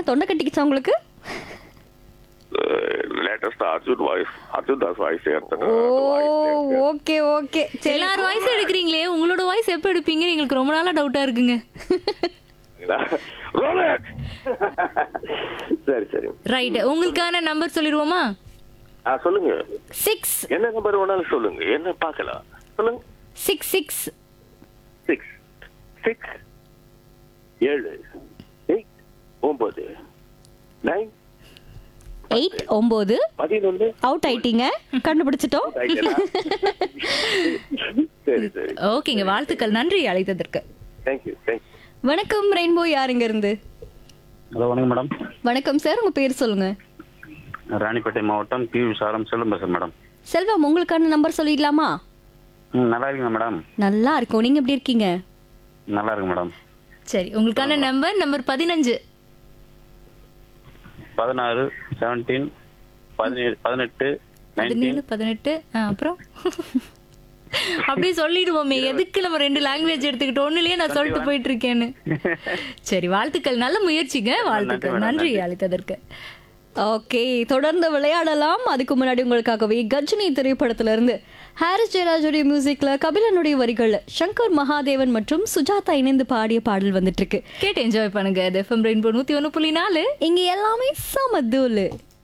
தொண்டை கட்டிக்கிச்சா உங்களுக்கு latest Arjun voice Arjun Das voice oh okay okay சரி எல்லாரும் வாய்ஸ் எடுக்கிறீங்களே உங்களோட வாய்ஸ் எப்போ எடுப்பீங்கன்னு எங்களுக்கு ரொம்ப நாளா டவுட்டா இருக்குங்க சரி சரி ரைட் உங்களுக்கான நம்பர் சொல்லிடுவோமா ஆ சொல்லுங்க சிக்ஸ் என்ன நம்பர் வேணாலும் சொல்லுங்க என்ன பார்க்கலாம் சொல்லுங்க சிக்ஸ் சிக்ஸ் சிக்ஸ் சிக்ஸ் ஏழு எயிட் ஒன்பது நைன் எயிட் ஒன்பது பதினொன்று அவுட் ஆயிட்டீங்க கண்டுபிடிச்சிட்டோம் சரி சரி ஓகேங்க வாழ்த்துக்கள் நன்றி அழைத்ததற்கு தேங்க்யூ தேங்க்யூ வணக்கம் ரெயின்போ யாருங்க இருந்து ஹலோ வணக்கம் மேடம் வணக்கம் சார் உங்க பேர் சொல்லுங்க ராணிப்பேட்டை மாவட்டம் பி விசாலம் செல்லும் பேசுறேன் மேடம் செல்வம் உங்களுக்கான நம்பர் சொல்லிடலாமா ம் நல்லா இருக்கீங்க மேடம் நல்லா இருக்கும் நீங்க எப்படி இருக்கீங்க நல்லா இருக்கு மேடம் சரி உங்களுக்கான நம்பர் நம்பர் பதினஞ்சு பதினாறு செவன்டீன் பதினேழு பதினெட்டு பதினேழு நைன்டீன் பதினெட்டு ஆ, அப்புறம் அப்படியே சொல்லிடுவோமே எதுக்கு நம்ம ரெண்டு லாங்குவேஜ் எடுத்துக்கிட்டோம் ஒண்ணுலயே நான் சொல்லிட்டு போயிட்டு இருக்கேன்னு சரி வாழ்த்துக்கள் நல்ல முயற்சிங்க வாழ்த்துக்கள் நன்றி அழைத்ததற்கு ஓகே தொடர்ந்து விளையாடலாம் அதுக்கு முன்னாடி உங்களுக்காகவே கஜினி திரைப்படத்துல இருந்து ஹாரிஸ் ஜெயராஜுடைய மியூசிக்ல கபிலனுடைய வரிகள்ல சங்கர் மகாதேவன் மற்றும் சுஜாதா இணைந்து பாடிய பாடல் வந்துட்டு இருக்கு கேட்டு என்ஜாய் பண்ணுங்க எஃப்எம் ரெயின்போ நூத்தி ஒண்ணு புள்ளி நாலு இங்க எல்லாமே சமதூலு